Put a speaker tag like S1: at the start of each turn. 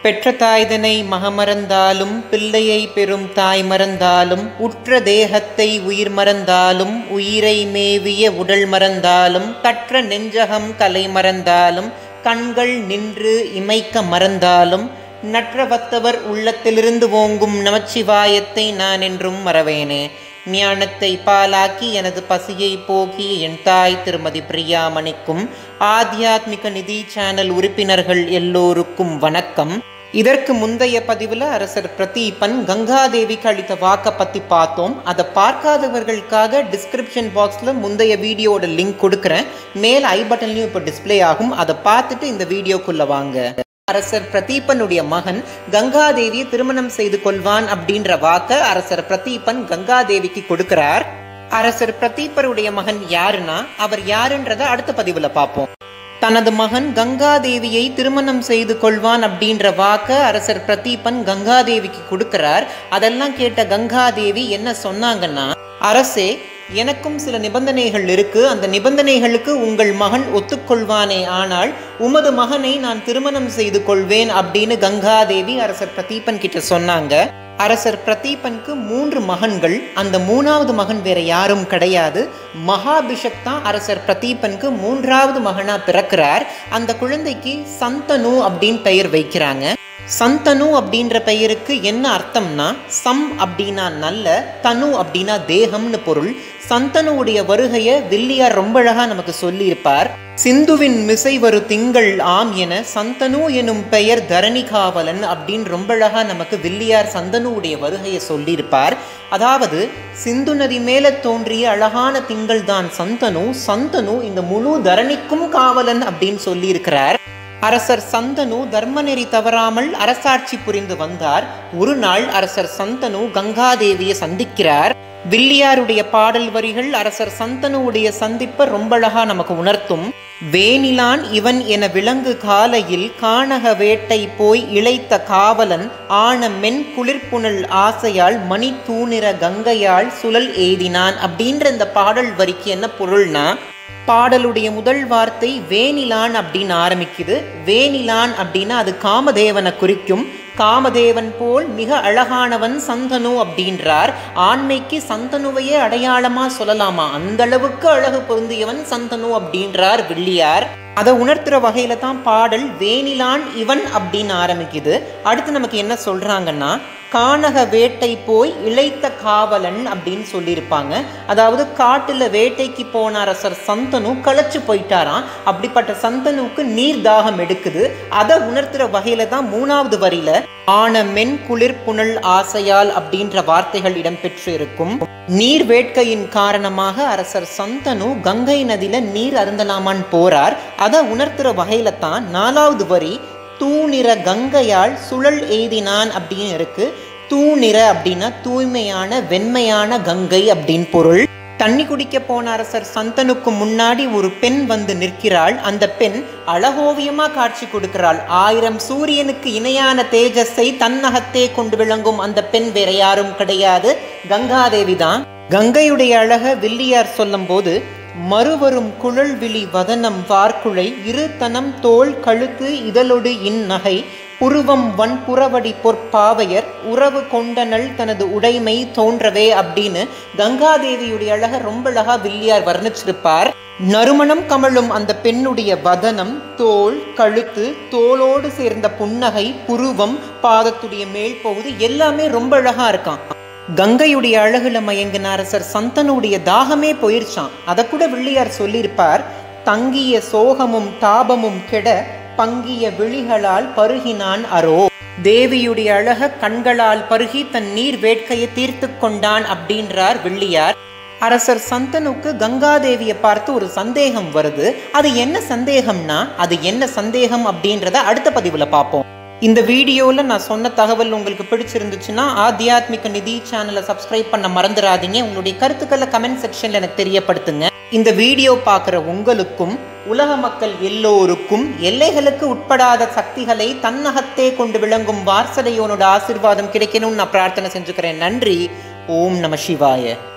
S1: பெற்ற தாய்தனை மகமறந்தாலும் பிள்ளையை பெறும் தாய் மறந்தாலும் உற்ற தேகத்தை உயிர் மறந்தாலும் உயிரை மேவிய உடல் மறந்தாலும் கற்ற நெஞ்சகம் கலை மறந்தாலும் கண்கள் நின்று இமைக்க மறந்தாலும் நற்றவத்தவர் உள்ளத்திலிருந்து ஓங்கும் நமச்சிவாயத்தை நான் என்றும் மறவேனே ஞானத்தை பாலாக்கி எனது பசியை போக்கி என் தாய் திருமதி பிரியாமணிக்கும் ஆத்தியாத்மிக நிதி சேனல் உறுப்பினர்கள் எல்லோருக்கும் வணக்கம் இதற்கு முந்தைய பதிவில் அரசர் பிரதீபன் கங்காதேவிக்கு அளித்த வாக்கை பற்றி பார்த்தோம் அதை பார்க்காதவர்களுக்காக டிஸ்கிரிப்ஷன் பாக்ஸில் முந்தைய வீடியோட லிங்க் கொடுக்குறேன் மேல் ஐ பட்டன்லையும் இப்போ டிஸ்ப்ளே ஆகும் அதை பார்த்துட்டு இந்த வீடியோக்குள்ளே வாங்க அரசர் பிரதீபனுடைய மகன் கங்காதேவியை திருமணம் செய்து கொள்வான் அப்படின்ற வாக்க அரசர் பிரதீபன் கங்காதேவிக்கு கொடுக்கிறார் அரசர் பிரதீபருடைய மகன் யாருன்னா அவர் யாருன்றத அடுத்த பதிவுல பார்ப்போம் தனது மகன் கங்காதேவியை திருமணம் செய்து கொள்வான் அப்படின்ற வாக்க அரசர் பிரதீபன் கங்காதேவிக்கு கொடுக்கிறார் அதெல்லாம் கேட்ட கங்காதேவி என்ன சொன்னாங்கன்னா அரசே எனக்கும் சில நிபந்தனைகள் இருக்கு அந்த நிபந்தனைகளுக்கு உங்கள் மகன் ஒத்துக்கொள்வானே ஆனால் உமது மகனை நான் திருமணம் செய்து கொள்வேன் அப்படின்னு கங்காதேவி அரசர் பிரதீபன் கிட்ட சொன்னாங்க அரசர் பிரதீபனுக்கு மூன்று மகன்கள் அந்த மூணாவது மகன் வேற யாரும் கிடையாது மகாபிஷக் தான் அரசர் பிரதீபனுக்கு மூன்றாவது மகனா பிறக்கிறார் அந்த குழந்தைக்கு சந்தனு அப்படின்னு பெயர் வைக்கிறாங்க சந்தனு அப்படின்ற பெயருக்கு என்ன அர்த்தம்னா சம் அப்படின்னா நல்ல தனு அப்படின்னா தேகம்னு பொருள் சந்தனுவுடைய வருகையை வில்லியார் ரொம்ப அழகா நமக்கு சொல்லியிருப்பார் சிந்துவின் மிசை வரு திங்கள் ஆம் என சந்தனு எனும் பெயர் தரணி காவலன் அப்படின்னு ரொம்ப அழகா நமக்கு வில்லியார் சந்தனுவுடைய வருகையை சொல்லியிருப்பார் அதாவது சிந்து நதி மேல தோன்றிய அழகான திங்கள் தான் சந்தனு சந்தனு இந்த முழு தரணிக்கும் காவலன் அப்படின்னு சொல்லியிருக்கிறார் அரசர் சந்தனு தர்மநெறி தவறாமல் அரசாட்சி புரிந்து வந்தார் ஒரு நாள் அரசர் சந்தனு கங்காதேவியை சந்திக்கிறார் வில்லியாருடைய பாடல் வரிகள் அரசர் சந்தனுவுடைய சந்திப்பை ரொம்ப அழகா நமக்கு உணர்த்தும் வேணிலான் இவன் என விலங்கு காலையில் காணக வேட்டை போய் இழைத்த காவலன் ஆன மென் குளிர்புணல் ஆசையால் மணி தூணிற கங்கையால் சுழல் எய்தினான் அப்படின்ற இந்த பாடல் வரிக்கு என்ன பொருள்னா பாடலுடைய முதல் வார்த்தை வேணிலான் அப்படின்னு ஆரம்பிக்குது வேணிலான் அப்படின்னா அது காமதேவனை குறிக்கும் காமதேவன் போல் மிக அழகானவன் சந்தனு அப்படின்றார் ஆண்மைக்கு சந்தனுவையே அடையாளமா சொல்லலாமா அந்த அளவுக்கு அழகு பொருந்தியவன் சந்தனு அப்படின்றார் வில்லியார் அதை உணர்த்துற வகையில தான் பாடல் வேணிலான் இவன் அப்படின்னு ஆரம்பிக்குது அடுத்து நமக்கு என்ன சொல்றாங்கன்னா கானக வேட்டை போய் இழைத்த காவலன் அப்படின்னு சொல்லியிருப்பாங்க அதாவது காட்டுல வேட்டைக்கு போன அரசர் சந்தனு களைச்சு போயிட்டாராம் அப்படிப்பட்ட சந்தனுக்கு நீர் தாகம் எடுக்குது அதை உணர்த்துற வகையில தான் மூணாவது வரியில ஆன மென் குளிர் புனல் ஆசையால் அப்படின்ற வார்த்தைகள் இடம்பெற்று இருக்கும் நீர் வேட்கையின் காரணமாக அரசர் சந்தனு கங்கை நதியில நீர் அருந்தலாமான்னு போறார் அதை உணர்த்துற வகையில தான் நாலாவது வரி தூணிற கங்கையால் சுழல் எய்தினான் அப்படின்னு இருக்கு தூணிற அப்படின்னா தூய்மையான வெண்மையான கங்கை அப்படின்னு பொருள் தண்ணி குடிக்க போன அரசர் சந்தனுக்கு முன்னாடி ஒரு பெண் வந்து நிற்கிறாள் அந்த பெண் அழகோவியமா காட்சி கொடுக்கிறாள் ஆயிரம் சூரியனுக்கு இணையான தேஜஸை தன்னகத்தே கொண்டு விளங்கும் அந்த பெண் வேற யாரும் கிடையாது கங்காதேவி தான் கங்கையுடைய அழக வில்லியார் சொல்லும் போது மறுவரும் குழல் விழி வதனம் வார்க்குழை இரு தனம் தோல் கழுத்து இதழொடு இந்நகை புருவம் வன்புறவடி பொற்பாவையர் உறவு கொண்டனள் தனது உடைமை தோன்றவே அப்படின்னு கங்காதேவியுடைய அழக ரொம்ப அழகா வில்லியார் வர்ணிச்சிருப்பார் நறுமணம் கமழும் அந்த பெண்ணுடைய வதனம் தோல் கழுத்து தோலோடு சேர்ந்த புன்னகை புருவம் பாதத்துடைய மேல் பகுதி எல்லாமே ரொம்ப அழகா இருக்கான் கங்கையுடைய அழகுல மயங்கின அரசர் சந்தனுடைய தாகமே போயிருச்சான் அதை கூட வில்லியார் சொல்லியிருப்பார் தங்கிய சோகமும் தாபமும் கெட பங்கிய விழிகளால் பருகினான் அரோ தேவியுடைய அழக கண்களால் பருகி தன் நீர் வேட்கையை தீர்த்து கொண்டான் அப்படின்றார் வில்லியார் அரசர் சந்தனுக்கு கங்காதேவியை பார்த்து ஒரு சந்தேகம் வருது அது என்ன சந்தேகம்னா அது என்ன சந்தேகம் அப்படின்றத அடுத்த பதிவுல பார்ப்போம் இந்த வீடியோவில் நான் சொன்ன தகவல் உங்களுக்கு பிடிச்சிருந்துச்சுன்னா ஆத்தியாத்மிக நிதி சேனலை சப்ஸ்கிரைப் பண்ண மறந்துடாதீங்க உங்களுடைய கருத்துக்களை கமெண்ட் செக்ஷனில் எனக்கு தெரியப்படுத்துங்க இந்த வீடியோ பார்க்குற உங்களுக்கும் உலக மக்கள் எல்லோருக்கும் எல்லைகளுக்கு உட்படாத சக்திகளை தன்னகத்தே கொண்டு விளங்கும் வாரசதையோனோட ஆசிர்வாதம் கிடைக்கணும்னு நான் பிரார்த்தனை செஞ்சுக்கிறேன் நன்றி ஓம் நம சிவாய